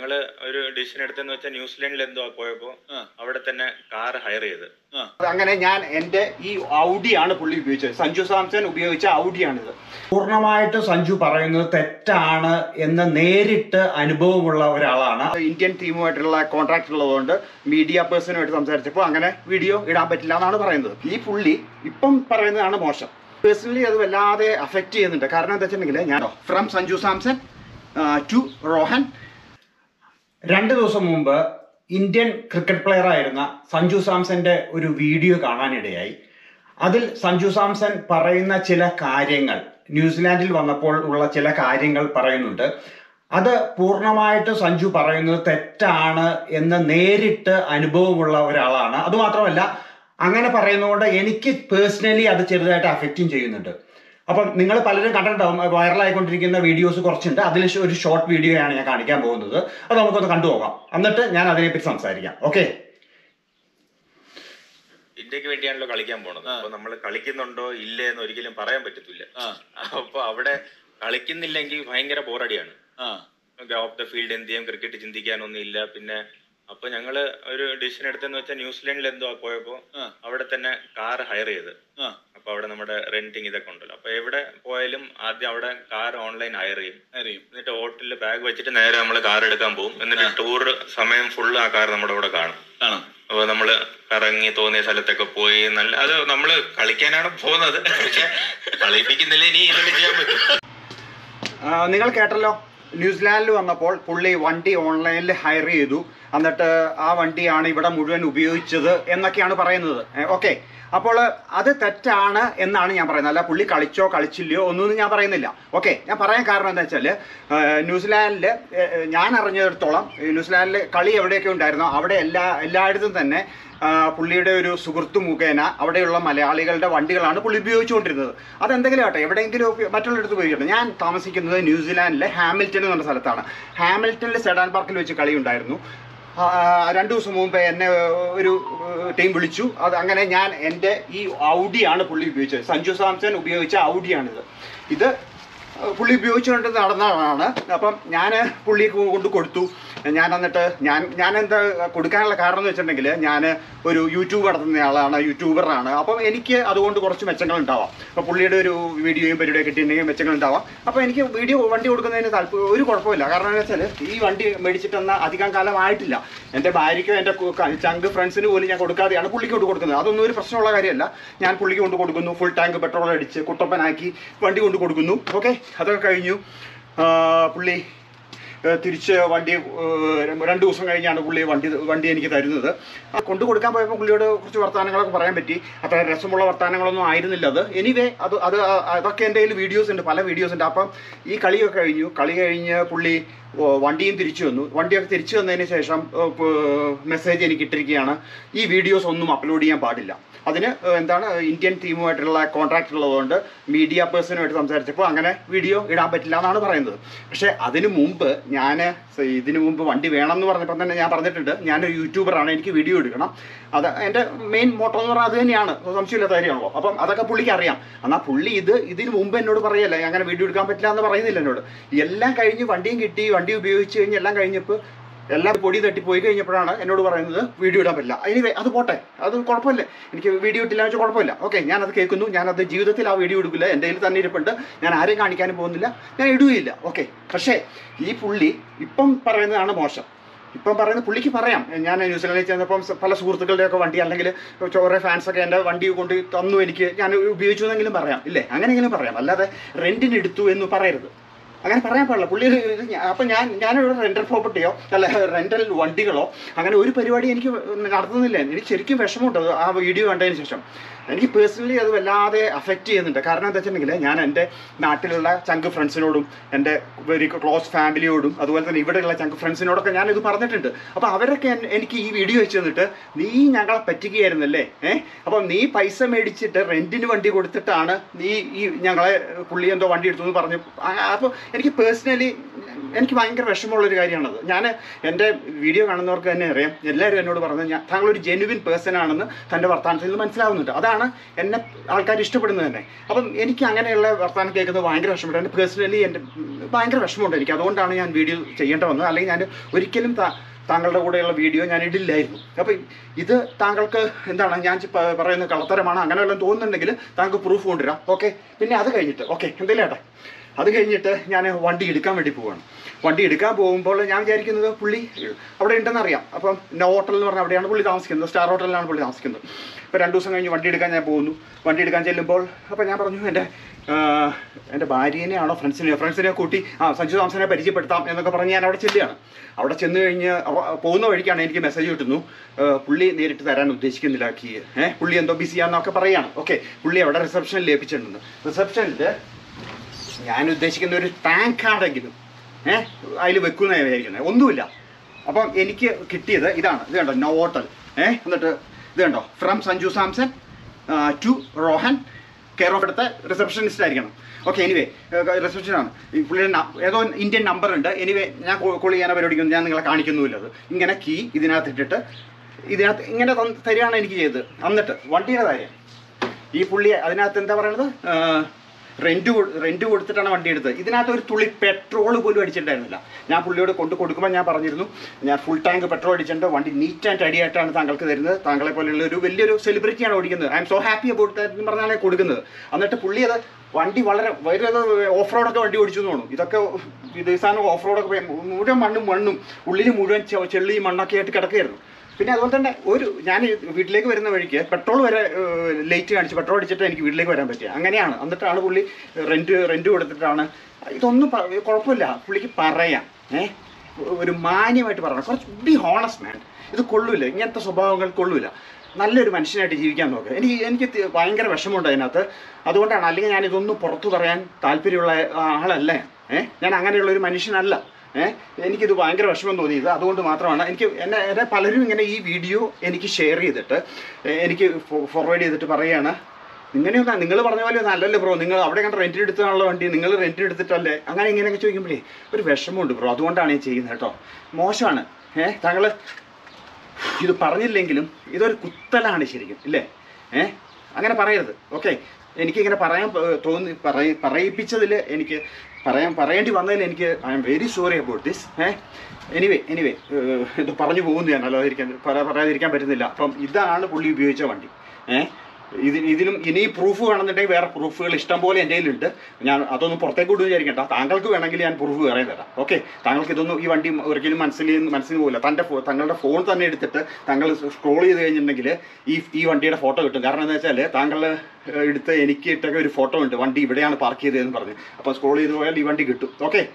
ഞങ്ങള് ഒരു ഡിസിഷൻ എടുത്തെന്ന് വെച്ചാൽ ന്യൂസിലാൻഡിൽ എന്തോ പോയപ്പോ ആ. അവിടെ തന്നെ കാർ ഹയർ ചെയ്ത് ആ അങ്ങനെ ഞാൻ എൻ്റെ ഈ ഔഡിയാണ് പുള്ളി ഉപയോഗിച്ചത് സഞ്ജു സാംസൺ ഉപയോഗിച്ച ഔഡിയാണിത് പൂർണ്ണമായിട്ട് സഞ്ജു പറയുന്നത് തെറ്റാണ് എന്ന് നേരിട്ട് അനുഭവമുള്ള ഒരാളാണ് ഇന്ത്യൻ ടീമുമായിട്ടുള്ള കോൺട്രാക്ട് ഉള്ളതുകൊണ്ട് മീഡിയ പേഴ്സണുമായിട്ട് സംസാരിച്ചപ്പോൾ അങ്ങനെ വീഡിയോ ഇടാൻ പറ്റില്ല എന്നാണ് പറയുന്നത് ഈ പുള്ളി ഇപ്പം പറയുന്നതാണ് മോശം പേഴ്സണലി അത് വല്ലാതെ അഫക്റ്റ് ചെയ്യുന്നുണ്ട് കാരണം എന്താ വെച്ചിട്ടുണ്ടെങ്കിൽ ഞാൻ ഫ്രം സഞ്ജു സാംസൺ ടു റോഹൻ രണ്ട് ദിവസം മുമ്പ് ഇന്ത്യൻ ക്രിക്കറ്റ് പ്ലെയർ ആയിരുന്ന സഞ്ജു സാംസന്റെ ഒരു വീഡിയോ കാണാനിടയായി അതിൽ സഞ്ജു സാംസൺ പറയുന്ന ചില കാര്യങ്ങൾ ന്യൂസിലാൻഡിൽ വന്നപ്പോൾ ഉള്ള ചില കാര്യങ്ങൾ പറയുന്നുണ്ട് അത് പൂർണ്ണമായിട്ട് സഞ്ജു പറയുന്നത് തെറ്റാണ് എന്ന് നേരിട്ട് അനുഭവമുള്ള ഒരാളാണ് അതുമാത്രമല്ല അങ്ങനെ പറയുന്നതുകൊണ്ട് എനിക്ക് പേഴ്സണലി അത് ചെറുതായിട്ട് അഫക്റ്റും ചെയ്യുന്നുണ്ട് അപ്പം നിങ്ങൾ പലരും കണ്ടിട്ടുണ്ടാവും വൈറലായിക്കൊണ്ടിരിക്കുന്ന വീഡിയോസ് കുറച്ചുണ്ട് അതിൽ ഒരു ഷോർട്ട് വീഡിയോയാണ് ഞാൻ കാണിക്കാൻ പോകുന്നത് അത് നമുക്കൊന്ന് കണ്ടുപോകാം എന്നിട്ട് ഞാൻ അതിനെപ്പറ്റി സംസാരിക്കാം ഓക്കെ ഇന്ത്യക്ക് വേണ്ടിയാണല്ലോ കളിക്കാൻ പോണത് അപ്പൊ നമ്മൾ കളിക്കുന്നുണ്ടോ ഇല്ലേ എന്ന് ഒരിക്കലും പറയാൻ പറ്റത്തില്ല ആ. അപ്പൊ അവിടെ കളിക്കുന്നില്ലെങ്കിൽ ഭയങ്കര ബോറടിയാണ് ആ ഓഫ് ദ ഫീൽഡ് എന്ത് ചെയ്യും ക്രിക്കറ്റ് ചിന്തിക്കാനൊന്നും ഇല്ല പിന്നെ അപ്പൊ ഞങ്ങള് ഒരു ഡിസിഷൻ എടുത്തെന്ന് വെച്ചാൽ ന്യൂസിലാൻഡിൽ എന്തോ പോയപ്പോ ആ. അവിടെ തന്നെ കാർ ഹയർ ചെയ്ത് ആ അപ്പൊ അവിടെ നമ്മുടെ റെന്റിങ് ഇതൊക്കെ ഉണ്ടല്ലോ അപ്പൊ എവിടെ പോയാലും ആദ്യം അവിടെ കാർ ഓൺലൈൻ ഹയർ ചെയ്യും അറിയും എന്നിട്ട് ഹോട്ടലിൽ ബാഗ് വെച്ചിട്ട് നേരെ നമ്മൾ കാർ എടുക്കാൻ പോകും എന്നിട്ട് ടൂർ സമയം ഫുള്ള് ആ കാർ നമ്മുടെ കൂടെ കാണും കാണാം അപ്പൊ നമ്മള് കറങ്ങി തോന്നിയ സ്ഥലത്തൊക്കെ പോയി നല്ല അത് നമ്മള് കളിക്കാനാണ് പോകുന്നത് പക്ഷെ കളിപ്പിക്കുന്നില്ല ഇനി ഇതൊക്കെ ചെയ്യാൻ പറ്റും നിങ്ങൾ കേട്ടല്ലോ ന്യൂസിലാൻഡിൽ വന്നപ്പോൾ പുള്ളി വണ്ടി ഓൺലൈനിൽ ഹയർ ചെയ്തു എന്നിട്ട് ആ വണ്ടിയാണ് ഇവിടെ മുഴുവൻ ഉപയോഗിച്ചത് എന്നൊക്കെയാണ് പറയുന്നത് ഓക്കെ അപ്പോൾ അത് തെറ്റാണ് എന്നാണ് ഞാൻ പറയുന്നത് അല്ല പുള്ളി കളിച്ചോ കളിച്ചില്ലയോ ഒന്നും ഞാൻ പറയുന്നില്ല ഓക്കെ ഞാൻ പറയാൻ കാരണം എന്താ വെച്ചാൽ ന്യൂസിലാൻഡിൽ ഞാൻ അറിഞ്ഞിടത്തോളം ഈ ന്യൂസിലാൻഡിൽ കളി എവിടെയൊക്കെ ഉണ്ടായിരുന്നോ അവിടെ എല്ലാ എല്ലായിടത്തും തന്നെ ആ, പുള്ളിയുടെ ഒരു സുഹൃത്തു മുഖേന അവിടെയുള്ള മലയാളികളുടെ വണ്ടികളാണ് പുള്ളി ഉപയോഗിച്ചുകൊണ്ടിരുന്നത് അതെന്തെങ്കിലും ആട്ടെ എവിടെയെങ്കിലും ഉപ- മറ്റുള്ളിടത്ത് ഉപയോഗിക്കട്ടെ ഞാൻ താമസിക്കുന്നത് ന്യൂസിലാൻഡിലെ ഹാമിൽട്ടൺ എന്ന് പറഞ്ഞ സ്ഥലത്താണ് ഹാമിൽട്ടണിൽ സെഡാൻ പാർക്കിൽ വെച്ച് കളി ഉണ്ടായിരുന്നു ആ, രണ്ടു ദിവസം മുമ്പ് എന്നെ ഒരു ടീം വിളിച്ചു അത് അങ്ങനെ ഞാൻ എൻ്റെ ഈ ഔഡിയാണ് പുള്ളി ഉപയോഗിച്ചത് സഞ്ജു സാംസൺ ഉപയോഗിച്ച ഔഡിയാണിത് ഇത് പുള്ളി ഉപയോഗിച്ചുകൊണ്ട് നടന്നതാണ് അപ്പം ഞാൻ പുള്ളി കൊണ്ട് കൊടുത്തു ഞാൻ എന്നിട്ട് ഞാൻ ഞാൻ എന്താ കൊടുക്കാനുള്ള കാരണം എന്ന് വെച്ചിട്ടുണ്ടെങ്കിൽ ഞാൻ ഒരു യൂട്യൂബ് നടത്തുന്ന ആളാണ് യൂട്യൂബറാണ് അപ്പം എനിക്ക് അതുകൊണ്ട് കുറച്ച് മെച്ചങ്ങൾ ഉണ്ടാവാം അപ്പോൾ പുള്ളിയുടെ ഒരു വീഡിയോയും പരിപാടിയൊക്കെ കിട്ടിയിട്ടുണ്ടെങ്കിൽ മെച്ചങ്ങൾ ഉണ്ടാവാം അപ്പോൾ എനിക്ക് വീഡിയോ വണ്ടി കൊടുക്കുന്നതിന് താല്പര്യം ഒരു കുഴപ്പമില്ല കാരണം എന്താ വെച്ചാൽ ഈ വണ്ടി മേടിച്ചിട്ടെന്ന അധികം കാലം ആയിട്ടില്ല എൻ്റെ ഭാര്യയ്ക്കോ എൻ്റെ കു- ക- ചങ്ക് ഫ്രണ്ട്സിന് പോലും ഞാൻ കൊടുക്കാതെയാണ് പുള്ളിക്ക് കൊണ്ട് കൊടുക്കുന്നത് അതൊന്നും ഒരു പ്രശ്നമുള്ള കാര്യമല്ല ഞാൻ പുള്ളിക്ക് കൊണ്ട് കൊടുക്കുന്നു ഫുൾ ടാങ്ക് പെട്രോൾ അടിച്ച് കുട്ടപ്പനാക്കി വണ്ടി കൊണ്ട് കൊടുക്കുന്നു ഓക്കെ അതൊക്കെ കഴിഞ്ഞു ആ, പുള്ളി ഏ, തിരിച്ച് വണ്ടി ഏ, രണ്ട് ദിവസം കഴിഞ്ഞാണ് പുള്ളി വണ്ടി വണ്ടി എനിക്ക് തരുന്നത് ആ കൊണ്ടു കൊടുക്കാൻ പോയപ്പോൾ പുള്ളിയോട് കുറച്ച് വർത്തമാനങ്ങളൊക്കെ പറയാൻ പറ്റി അത്ര രസമുള്ള വർത്തമാനങ്ങളൊന്നും ആയിരുന്നില്ല അത് എനിവേ അത് അത് ആ- അതൊക്കെ എൻ്റെ കയ്യിൽ വീഡിയോസ് ഉണ്ട് പല വീഡിയോസ് ഉണ്ട് അപ്പം ഈ കളിയൊക്കെ കഴിഞ്ഞു കളി കഴിഞ്ഞ് പുള്ളി ഓ, വണ്ടിയും തിരിച്ചു വന്നു വണ്ടിയൊക്കെ തിരിച്ചു വന്നതിന് ശേഷം മെസ്സേജ് എനിക്ക് ഇട്ടിരിക്കുകയാണ് ഈ വീഡിയോസ് ഒന്നും അപ്ലോഡ് ചെയ്യാൻ പാടില്ല അതിന് ഏ, എന്താണ് ഇന്ത്യൻ ടീമുമായിട്ടുള്ള കോൺട്രാക്ട് ഉള്ളതുകൊണ്ട് മീഡിയ പേഴ്സണുമായിട്ട് സംസാരിച്ചപ്പോൾ അങ്ങനെ വീഡിയോ ഇടാൻ പറ്റില്ല എന്നാണ് പറയുന്നത് പക്ഷേ അതിനു മുമ്പ് ഞാൻ ഇതിനു മുമ്പ് വണ്ടി വേണം എന്ന് പറഞ്ഞപ്പോൾ തന്നെ ഞാൻ പറഞ്ഞിട്ടുണ്ട് ഞാനൊരു യൂട്യൂബറാണ് എനിക്ക് വീഡിയോ എടുക്കണം അത് എൻ്റെ മെയിൻ മോട്ടോ എന്ന് പറഞ്ഞാൽ അത് തന്നെയാണ് സംശയമില്ലാത്ത കാര്യമാണല്ലോ അപ്പം അതൊക്കെ പുള്ളിക്ക് അറിയാം എന്നാൽ പുള്ളി ഇത് ഇതിന് മുമ്പ് എന്നോട് പറയല്ലേ അങ്ങനെ വീഡിയോ എടുക്കാൻ പറ്റില്ല എന്ന് പറയുന്നില്ല എന്നോട് എല്ലാം കഴിഞ്ഞ് വണ്ടിയും കിട്ടി വണ്ടി ഉപയോഗിച്ച് കഴിഞ്ഞ് എല്ലാം കഴിഞ്ഞപ്പോൾ എല്ലാം പൊടി തട്ടി പോയി കഴിഞ്ഞപ്പോഴാണ് എന്നോട് പറയുന്നത് വീഡിയോ ഇടാൻ പറ്റില്ല എനിവേ അത് പോട്ടെ അത് കുഴപ്പമില്ല എനിക്ക് വീഡിയോ ഇട്ടില്ല വെച്ചാൽ കുഴപ്പമില്ല ഓക്കെ ഞാനത് കേൾക്കുന്നു ഞാനത് ജീവിതത്തിൽ ആ വീഡിയോ എടുക്കില്ല എൻ്റെ കയ്യിൽ തന്നെ ഇരിപ്പുണ്ട് ഞാൻ ആരെയും കാണിക്കാനും പോകുന്നില്ല ഞാൻ ഇടുകയില്ല ഓക്കെ പക്ഷേ ഈ പുള്ളി ഇപ്പം പറയുന്നതാണ് മോശം ഇപ്പം പറയുന്നത് പുള്ളിക്ക് പറയാം ഞാൻ ന്യൂസിലാൻഡിൽ ചെന്നപ്പം സ- പല സുഹൃത്തുക്കളുടെയൊക്കെ വണ്ടി അല്ലെങ്കിൽ കുറേ ഫാൻസൊക്കെ എൻ്റെ വണ്ടി കൊണ്ട് തന്നു എനിക്ക് ഞാൻ ഉപയോഗിച്ചു എന്നെങ്കിലും പറയാം ഇല്ലേ അങ്ങനെയെങ്കിലും പറയാം അല്ലാതെ റെൻറ്റിന് എടുത്തു എന്ന് പറയരുത് അങ്ങനെ പറയാൻ പാടില്ല പുള്ളി ഇത് ഞാ- അപ്പം ഞാൻ ഞാനൊരു റെൻ്റൽ പ്രോപ്പർട്ടിയോ അല്ല റെൻ്റൽ വണ്ടികളോ അങ്ങനെ ഒരു പരിപാടി എനിക്ക് നടത്തുന്നില്ല എനിക്ക് ശരിക്കും വിഷമമുണ്ട് അത് ആ വീഡിയോ കണ്ടതിന് ശേഷം എനിക്ക് പേഴ്സണലി അത് വല്ലാതെ അഫക്റ്റ് ചെയ്യുന്നുണ്ട് കാരണം എന്താ വെച്ചിട്ടുണ്ടെങ്കിൽ ഞാൻ എൻ്റെ നാട്ടിലുള്ള ചങ്ക് ഫ്രണ്ട്സിനോടും എൻ്റെ വെരി ക്ലോസ് ഫാമിലിയോടും അതുപോലെ തന്നെ ഇവിടെയുള്ള ചങ്ക് ഫ്രണ്ട്സിനോടൊക്കെ ഞാൻ ഇത് പറഞ്ഞിട്ടുണ്ട് അപ്പോൾ അവരൊക്കെ എൻ- എനിക്ക് ഈ വീഡിയോ വെച്ച് തന്നിട്ട് നീ ഞങ്ങളെ പറ്റിക്കുകയായിരുന്നല്ലേ ഏഹ് അപ്പം നീ പൈസ മേടിച്ചിട്ട് റെൻറ്റിന് വണ്ടി കൊടുത്തിട്ടാണ് നീ ഈ ഞങ്ങളെ പുള്ളി എന്തോ വണ്ടി എടുത്തു എന്ന് പറഞ്ഞു അപ്പോൾ എനിക്ക് പേഴ്സണലി എനിക്ക് ഭയങ്കര വിഷമമുള്ളൊരു കാര്യമാണത് ഞാൻ എൻ്റെ വീഡിയോ കാണുന്നവർക്ക് തന്നെ അറിയാം എല്ലാവരും എന്നോട് പറഞ്ഞത് ഞാൻ താങ്കൾ ഒരു ജെനുവിൻ പേഴ്സൺ ആണെന്ന് തൻ്റെ വർത്തമാനത്തിൽ നിന്ന് മനസ്സിലാവുന്നുണ്ട് അതാണ് എന്നെ ആൾക്കാർ ഇഷ്ടപ്പെടുന്നത് തന്നെ അപ്പം എനിക്ക് അങ്ങനെയുള്ള വർത്തമാനം കേൾക്കുന്നത് ഭയങ്കര വിഷമമുണ്ട് എൻ്റെ പേഴ്സണലി എൻ്റെ ഭയങ്കര വിഷമമുണ്ട് എനിക്ക് അതുകൊണ്ടാണ് ഞാൻ വീഡിയോ ചെയ്യേണ്ട വന്നത് അല്ലെങ്കിൽ ഞാൻ ഒരിക്കലും താ താങ്കളുടെ കൂടെയുള്ള വീഡിയോ ഞാൻ ഇടില്ലായിരുന്നു അപ്പം ഇത് താങ്കൾക്ക് എന്താണ് ഞാൻ ചി- പ- പറയുന്ന കള്ളത്തരമാണ് അങ്ങനെ വല്ലതും തോന്നുന്നുണ്ടെങ്കിൽ താങ്കൾക്ക് പ്രൂഫ് കൊണ്ടുവരാം ഓക്കെ പിന്നെ അത് കഴിഞ്ഞിട്ട് ഓക്കെ എന്തെങ്കിലും ഏട്ടാ അത് കഴിഞ്ഞിട്ട് ഞാൻ വണ്ടി എടുക്കാൻ വേണ്ടി പോവാണ് വണ്ടി എടുക്കാൻ പോകുമ്പോൾ ഞാൻ വിചാരിക്കുന്നത് പുള്ളി അവിടെ ഉണ്ടെന്ന് അറിയാം അപ്പം നോ ഹോട്ടൽ എന്ന് പറഞ്ഞാൽ അവിടെയാണ് പുള്ളി താമസിക്കുന്നത് സ്റ്റാർ ഹോട്ടലിലാണ് പുള്ളി താമസിക്കുന്നത് ഇപ്പോൾ രണ്ട് ദിവസം കഴിഞ്ഞ് വണ്ടി എടുക്കാൻ ഞാൻ പോകുന്നു വണ്ടി എടുക്കാൻ ചെല്ലുമ്പോൾ അപ്പോൾ ഞാൻ പറഞ്ഞു എൻ്റെ ആഹ്, എൻ്റെ ഭാര്യേനെയാണോ ഫ്രണ്ട്സിനെയോ ഫ്രണ്ട്സിനെ കൂട്ടി ആ സഞ്ജു തോമസിനെ പരിചയപ്പെടുത്താം എന്നൊക്കെ പറഞ്ഞ് ഞാൻ അവിടെ ചെല്ലുകയാണ് അവിടെ ചെന്ന് കഴിഞ്ഞ് അവ- പോകുന്ന വഴിക്കാണ് എനിക്ക് മെസ്സേജ് കിട്ടുന്നു ആഹ്, പുള്ളി നേരിട്ട് തരാൻ ഉദ്ദേശിക്കുന്നില്ല കീ ഏഹ് പുള്ളി എന്തോ ബിസിയാന്നൊക്കെ പറയുകയാണ് ഓക്കെ പുള്ളി അവിടെ റിസപ്ഷനിൽ ലഭിച്ചിട്ടുണ്ട് റിസപ്ഷനിൽ ഞാൻ ഉദ്ദേശിക്കുന്ന ഒരു ടാങ്ക് കാർഡെങ്കിലും ഏഹ് അതിൽ വെക്കുന്ന വിചാരിക്കുന്നത് ഒന്നുമില്ല അപ്പം എനിക്ക് കിട്ടിയത് ഇതാണ് ഇത് കണ്ടോ നോ ഹോട്ടൽ ഏഹ് എന്നിട്ട് ഇത് കണ്ടോ from Sanju Samson to Rohan care of എടുത്ത റിസപ്ഷനിസ്റ്റ് ആയിരിക്കണം ഓക്കെ എനിവേ റിസപ്ഷനാണ് ഈ പുള്ളിയുടെ ന- ഏതോ ഇന്ത്യൻ നമ്പർ ഉണ്ട് എനിവേ ഞാൻ കോൾ ചെയ്യാൻ പരിപാടിക്കുന്നു ഞാൻ നിങ്ങളെ കാണിക്കുന്നുമില്ല അത് ഇങ്ങനെ കീ ഇതിനകത്ത് ഇട്ടിട്ട് ഇതിനകത്ത് ഇങ്ങനെ തന്ന് തരികയാണ് എനിക്ക് ചെയ്തത് എന്നിട്ട് വണ്ടിയുടെ കാര്യം ഈ പുള്ളി അതിനകത്ത് എന്താ പറയണത് റെന്റ് റെന്റ് കൊടുത്തിട്ടാണ് വണ്ടി എടുത്തത് ഇതിനകത്ത് ഒരു തുള്ളി പെട്രോൾ പോലും അടിച്ചിട്ടുണ്ടായിരുന്നില്ല ഞാൻ പുള്ളിയോട് കൊണ്ട് കൊടുക്കുമ്പോൾ ഞാൻ പറഞ്ഞിരുന്നു ഞാൻ ഫുൾ ടാങ്ക് പെട്രോൾ അടിച്ചിട്ടുണ്ട് വണ്ടി നീറ്റ് ആൻഡ് റെഡി ആയിട്ടാണ് താങ്കൾക്ക് തരുന്നത് താങ്കളെ പോലെയുള്ള ഒരു വലിയൊരു സെലിബ്രിറ്റിയാണ് ഓടിക്കുന്നത് I am so happy about that എന്ന് പറഞ്ഞാണ് കൊടുക്കുന്നത് എന്നിട്ട് പുള്ളി അത് വണ്ടി വളരെ വളരെ ഓഫ് റോഡൊക്കെ വണ്ടി ഓടിച്ചു എന്ന് തോന്നുന്നു ഇതൊക്കെ ഇത് ഈ സാധനം ഓഫ് റോഡൊക്കെ പോയി മുഴുവൻ മണ്ണും മണ്ണും ഉള്ളിൽ മുഴുവൻ ചെ- ചെള്ളിയും മണ്ണൊക്കെ ആയിട്ട് കിടക്കുകയായിരുന്നു പിന്നെ അതുപോലെ തന്നെ ഒരു ഞാൻ ഈ വീട്ടിലേക്ക് വരുന്ന വഴിക്ക് പെട്രോൾ വരെ ലേറ്റ് കാണിച്ച് പെട്രോൾ അടിച്ചിട്ട് എനിക്ക് വീട്ടിലേക്ക് വരാൻ പറ്റിയ അങ്ങനെയാണ് എന്നിട്ടാണ് പുള്ളി റെന്റ് റെന്റ് കൊടുത്തിട്ടാണ് ഇതൊന്നും പ- കുഴപ്പമില്ല പുള്ളിക്ക് പറയാം ഏ ഒരു മാന്യമായിട്ട് പറയണം കുറച്ച് ബി ഹോണസ്റ്റ് മാൻ ഇത് കൊള്ളൂല ഇങ്ങനത്തെ സ്വഭാവങ്ങൾ കൊള്ളൂല നല്ലൊരു മനുഷ്യനായിട്ട് ജീവിക്കാൻ നോക്കുക എനിക്ക് എനിക്ക് തി- ഭയങ്കര വിഷമമുണ്ട് അതിനകത്ത് അതുകൊണ്ടാണ് അല്ലെങ്കിൽ ഞാൻ ഇതൊന്നും പുറത്തു പറയാൻ താല്പര്യമുള്ള ആളല്ല ഏ ഞാൻ അങ്ങനെയുള്ള ഒരു മനുഷ്യനല്ല ഏഹ് എനിക്കിത് ഭയങ്കര വിഷമം തോന്നിയത് അതുകൊണ്ട് മാത്രമാണ് എനിക്ക് എന്നെ എന്നെ പലരും ഇങ്ങനെ ഈ വീഡിയോ എനിക്ക് ഷെയർ ചെയ്തിട്ട് ഏഹ് എനിക്ക് ഫോർവേഡ് ചെയ്തിട്ട് പറയുകയാണ് ഇങ്ങനെയൊന്നും നിങ്ങൾ പറഞ്ഞ പോലെ ഒന്നും അല്ലല്ലോ ബ്രോ നിങ്ങൾ അവിടെ കണ്ട റെൻറ്റിന് എടുത്താണല്ലോ വണ്ടി നിങ്ങൾ റെൻറ്റിന് എടുത്തിട്ടല്ലേ അങ്ങനെ ഇങ്ങനെയൊക്കെ ചോദിക്കുമ്പോഴേ ഒരു വിഷമമുണ്ട് ബ്രോ അതുകൊണ്ടാണ് ഈ ചെയ്യുന്നത് കേട്ടോ മോശമാണ് ഏഹ് താങ്കൾ ഇത് പറഞ്ഞില്ലെങ്കിലും ഇതൊരു കുത്തലാണ് ശരിക്കും ഇല്ലേ ഏ അങ്ങനെ പറയരുത് ഓക്കെ എനിക്കിങ്ങനെ പറയാൻ ഏർ, തോന്നി പറയ പറയിപ്പിച്ചതിൽ എനിക്ക് പറയാൻ പറയേണ്ടി വന്നതിൽ എനിക്ക് I am very sorry about this uh anyway anyway ഇത് പറഞ്ഞു പോകുന്നു ഞാൻ അല്ലാതിരിക്കാൻ പറ- പറയാതിരിക്കാൻ പറ്റുന്നില്ല അപ്പം ഇതാണ് പുള്ളി ഉപയോഗിച്ച വണ്ടി ഏ ഇതിന് ഇതിനും ഇനി പ്രൂഫ് വേണമെന്നുണ്ടെങ്കിൽ വേറെ പ്രൂഫുകൾ ഇഷ്ടം പോലെ എൻ്റെ കയ്യിലുണ്ട് ഞാൻ അതൊന്നും പുറത്തേക്ക് വിടുക വിചാരിക്കണ്ട താങ്കൾക്ക് വേണമെങ്കിൽ ഞാൻ പ്രൂഫ് വേറെ തരാം ഓക്കെ താങ്കൾക്ക് ഇതൊന്നും ഈ വണ്ടി ഒരിക്കലും മനസ്സിൽ മനസ്സിൽ പോകില്ല തൻ്റെ ഫോ തങ്ങളുടെ ഫോൺ തന്നെ എടുത്തിട്ട് താങ്കൾ സ്ക്രോൾ ചെയ്ത് കഴിഞ്ഞിട്ടുണ്ടെങ്കിൽ ഈ ഈ വണ്ടിയുടെ ഫോട്ടോ കിട്ടും കാരണം എന്താ വെച്ചാൽ താങ്കൾ എടുത്ത് എനിക്ക് ഇട്ടൊക്കെ ഒരു ഫോട്ടോ ഉണ്ട് വണ്ടി ഇവിടെയാണ് പാർക്ക് ചെയ്തതെന്ന് പറഞ്ഞ് അപ്പോൾ സ്ക്രോൾ ചെയ്ത് പോയാൽ ഈ വണ്ടി കിട്ടും ഓക്കെ